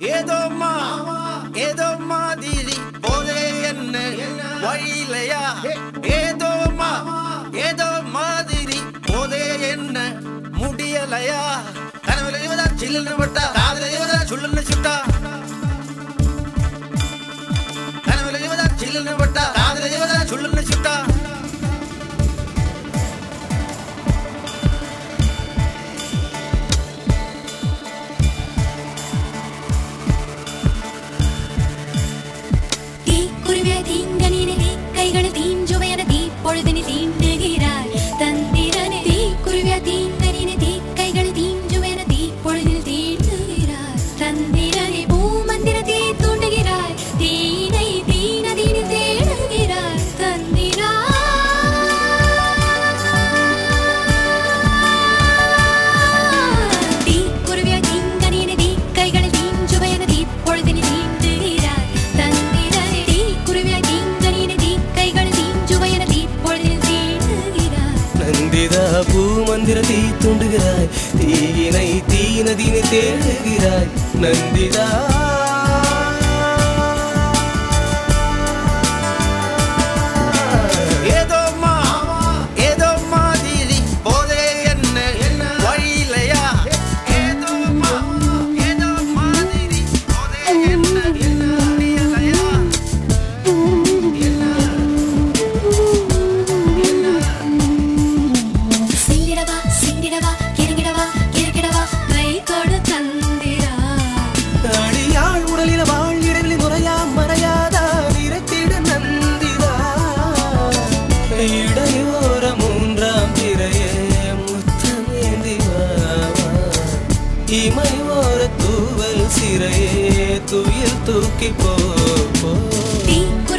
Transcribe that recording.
ஏதோ மா ஏதோ மாதிரி போதே என்ன வழியிலையா ஏதோ மா ஏதோ மாதிரி போதே என்ன முடியலையா கனவுல இவதா சில்லுன்னு விட்டா காதல இவதா சுள்ளுன்னு சுட்டா கனவுல இவதா சில்லுன்னு விட்டா காதல இவதா சுள்ளுன்னு சுட்டா തീ കുരുവിയ തീങ്കനീനെ തീ കൈകൾ തീഞ്ചുവയന തീ പൊഴുതിന് തീണ്ടുകിരായ് തന്തിരനെ തീ കുരുവിയ തീങ്കനീനെ തീ കൈകൾ തീഞ്ചുവയന തീ പൊഴുതിന് തീണ്ടുകിരായ് തന്തിരനെ പൂമന്ദിര തീ തൂണ്ടുകിരായ് തീனை തീനദീന് തേടുകിരായ് തന്തിരായ് തീ കുരുവിയ തീങ്കനീനെ തീ കൈകൾ തീഞ്ചുവയന തീ പൊഴുതിന് തീണ്ടുകിരായ് തന്തിരനെ തീ കുരുവിയ തീങ്കനീനെ തീ കൈകൾ തീഞ്ചുവയന തീ പൊഴുതിന് തീണ്ടുകിരായ് நந்திதா பூமந்திர தீ தூண்டுகிறாய் தீயினை தீ நதினை தேடுகிறாய் நந்திதா ஏதோ மா ஏதோ மாதிரி போதே என்ன வழியிலையா ஏதோ மா ஏதோ மாதிரி போதே என்ன முடியலையா சிந்திடவா சிந்திடவா கிருங்கிடவா கிருக்கிடவா கை கொடு தந்திரா அடியாள் உடலில வாழ்விடலில் முறையா மறையாதா நிறத்திட நந்திதா இடையோர மூன்றாம் திரையே முத்தமேந்திவா இமை ஓர தூவல் சிறையே துயில் தூக்கி போ போ தீ